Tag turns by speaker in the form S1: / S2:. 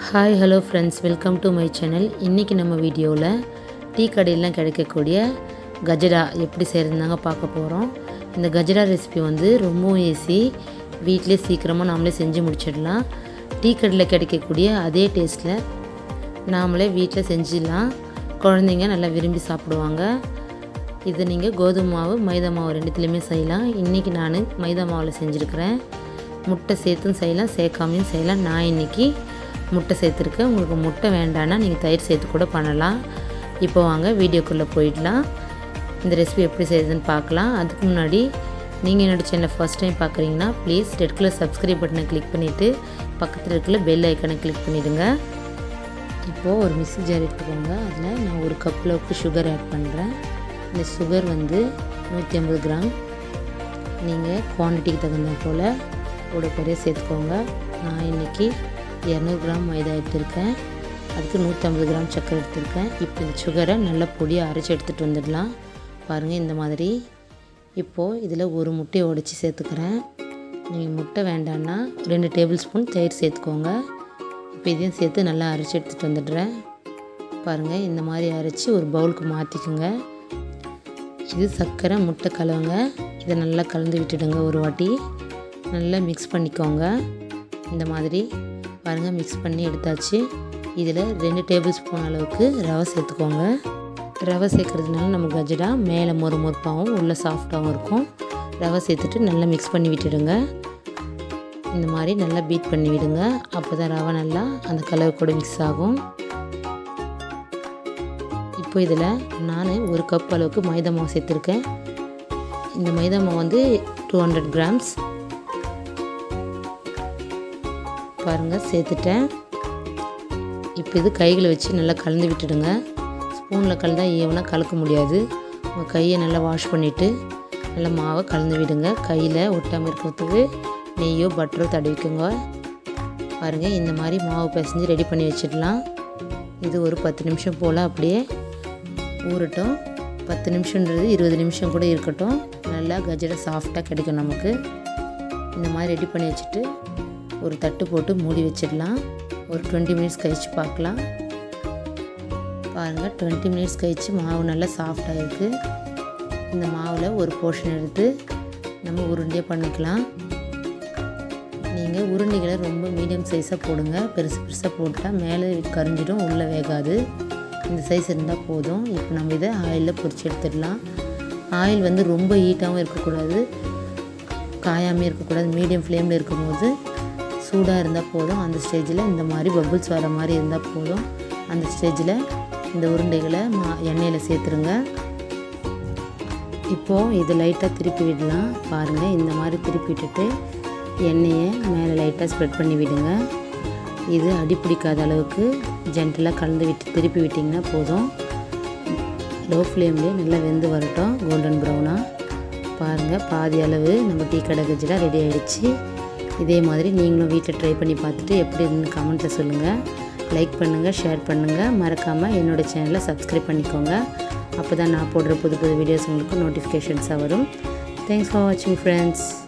S1: hi hello friends welcome to my channel இன்றைக்கி நம்ம வீடியோவில் டீ கடையிலாம் கிடைக்கக்கூடிய கஜடா எப்படி செய்கிறதுனாங்க பார்க்க போகிறோம் இந்த கஜடா ரெசிபி வந்து ரொம்பவும் ஈஸி வீட்டிலே சீக்கிரமாக நாமளே செஞ்சு முடிச்சிடலாம் டீ கடையில் கிடைக்கக்கூடிய அதே டேஸ்ட்டில் நாமளே வீட்டில் செஞ்சிடலாம் குழந்தைங்க நல்லா விரும்பி சாப்பிடுவாங்க இதை நீங்கள் கோதுமை மாவு மைதா மாவு ரெண்டுத்துலேயுமே செய்யலாம் இன்றைக்கி நான் மைதா மாவில் செஞ்சுருக்கிறேன் முட்டை சேர்த்தும் செய்யலாம் சேர்க்காமையும் செய்யலாம் நான் இன்றைக்கி முட்டை சேர்த்துருக்கேன் உங்களுக்கு முட்டை வேண்டான்னா நீங்கள் தயிர் சேர்த்து கூட பண்ணலாம் இப்போ வாங்க வீடியோக்குள்ளே போயிடலாம் இந்த ரெசிபி எப்படி செய்யுதுன்னு பார்க்கலாம் அதுக்கு முன்னாடி நீங்கள் என்னோடய சேனலை ஃபஸ்ட் டைம் பார்க்குறீங்கன்னா ப்ளீஸ் ரெட் கலர் சப்ஸ்கிரைப் பட்டனை கிளிக் பண்ணிவிட்டு பக்கத்தில் இருக்கிற பெல் ஐக்கனை கிளிக் பண்ணிவிடுங்க இப்போது ஒரு மிக்ஸி ஜார் எடுத்துக்கோங்க அதில் நான் ஒரு கப் அளவுக்கு சுகர் ஆட் பண்ணுறேன் இந்த சுகர் வந்து நூற்றி ஐம்பது கிராம் நீங்கள் குவான்டிட்டிக்கு தகுந்த போல் கூட குறைய சேர்த்துக்கோங்க நான் இன்றைக்கி இரநூறு கிராம் மைதா எடுத்திருக்கேன் அதுக்கு நூற்றம்பது கிராம் சர்க்கரை எடுத்திருக்கேன் இப்போ இந்த சுகரை நல்லா பொடியாக அரைச்சி எடுத்துகிட்டு வந்துடலாம் பாருங்கள் இந்த மாதிரி இப்போது இதில் ஒரு முட்டையை உடச்சி சேர்த்துக்கிறேன் நீங்கள் முட்டை வேண்டான்னா ரெண்டு டேபிள் ஸ்பூன் தயிர் சேர்த்துக்கோங்க இப்போ இதையும் சேர்த்து நல்லா அரைச்சி எடுத்துகிட்டு வந்துடுறேன் பாருங்கள் இந்த மாதிரி அரைச்சி ஒரு பவுலுக்கு மாற்றிக்குங்க இது சர்க்கரை முட்டை கலவுங்க இதை நல்லா கலந்து விட்டுடுங்க ஒரு வாட்டி நல்லா மிக்ஸ் பண்ணிக்கோங்க இந்த மாதிரி பாருங்கள் மிக்ஸ் பண்ணி எடுத்தாச்சு இதில் ரெண்டு டேபிள் ஸ்பூன் அளவுக்கு ரவை சேர்த்துக்கோங்க ரவை சேர்க்குறதுனால நம்ம கஜடா மேலே மொறு மொறுப்பாகவும் உள்ளே சாஃப்டாகவும் இருக்கும் ரவை சேர்த்துட்டு நல்லா மிக்ஸ் பண்ணி விட்டுடுங்க இந்த மாதிரி நல்லா பீட் பண்ணி விடுங்க அப்போ தான் ரவை நல்லா அந்த கலவை கூட மிக்ஸ் ஆகும் இப்போ இதில் நான் ஒரு கப் அளவுக்கு மைதா மாவு சேர்த்துருக்கேன் இந்த மைதா மாவு வந்து டூ ஹண்ட்ரட் கிராம்ஸ் பாருங்கள் சேர்த்துட்டேன் இப்போ இது கைகளை வச்சு நல்லா கலந்து விட்டுடுங்க ஸ்பூனில் கலந்தால் ஈவனாக கலக்க முடியாது உங்கள் கையை நல்லா வாஷ் பண்ணிவிட்டு நல்லா மாவை கலந்து விடுங்க கையில் ஒட்டாமல் இருக்கிறதுக்கு நெய்யோ பட்டரோ தடவிக்குங்க பாருங்கள் இந்த மாதிரி மாவு பிசைஞ்சு ரெடி பண்ணி வச்சிடலாம் இது ஒரு பத்து நிமிஷம் போல் அப்படியே ஊறட்டும் பத்து நிமிஷன்றது இருபது நிமிஷம் கூட இருக்கட்டும் நல்லா கஜரை சாஃப்டாக கிடைக்கும் நமக்கு இந்த மாதிரி ரெடி பண்ணி வச்சுட்டு ஒரு தட்டு போட்டு மூடி வச்சிடலாம் ஒரு டுவெண்ட்டி மினிட்ஸ் கழித்து பார்க்கலாம் பாருங்கள் டுவெண்ட்டி மினிட்ஸ் கழித்து மாவு நல்லா சாஃப்டாக இருக்குது இந்த மாவில் ஒரு போர்ஷன் எடுத்து நம்ம உருண்டையாக பண்ணிக்கலாம் நீங்கள் உருண்டைகளை ரொம்ப மீடியம் சைஸாக போடுங்க பெருசு பெருசாக போட்டால் மேலே கரிஞ்சிடும் உள்ளே வேகாது இந்த சைஸ் இருந்தால் போதும் இப்போ நம்ம இதை ஆயிலில் பொரிச்சு எடுத்துடலாம் ஆயில் வந்து ரொம்ப ஹீட்டாகவும் இருக்கக்கூடாது காயாமல் இருக்கக்கூடாது மீடியம் ஃப்ளேமில் இருக்கும்போது சூடாக இருந்தால் போதும் அந்த ஸ்டேஜில் இந்த மாதிரி பபுள்ஸ் வர மாதிரி இருந்தால் போதும் அந்த ஸ்டேஜில் இந்த உருண்டைகளை மா எண்ணெயில் சேர்த்துருங்க இப்போது இது லைட்டாக திருப்பி விடலாம் பாருங்கள் இந்த மாதிரி திருப்பி விட்டுட்டு எண்ணெயை மேலே லைட்டாக ஸ்ப்ரெட் பண்ணி விடுங்க இது அடி பிடிக்காத அளவுக்கு ஜென்டலாக கலந்து விட்டு திருப்பி விட்டிங்கன்னா போதும் லோ ஃப்ளேம்லேயே நல்லா வெந்து வரட்டும் கோல்டன் ப்ரௌனாக பாருங்கள் பாதி அளவு நம்ம டீ கடை கஜிலாம் ரெடி ஆகிடுச்சு இதே மாதிரி நீங்களும் வீட்டில் ட்ரை பண்ணி பார்த்துட்டு எப்படி இருக்குன்னு கமெண்ட்டில் சொல்லுங்கள் லைக் பண்ணுங்கள் ஷேர் பண்ணுங்கள் மறக்காமல் என்னோடய சேனலை சப்ஸ்கிரைப் பண்ணிக்கோங்க அப்போ தான் நான் போடுற புது புது வீடியோஸ் உங்களுக்கு நோட்டிஃபிகேஷன்ஸாக வரும் தேங்க்ஸ் ஃபார் வாட்சிங் ஃப்ரெண்ட்ஸ்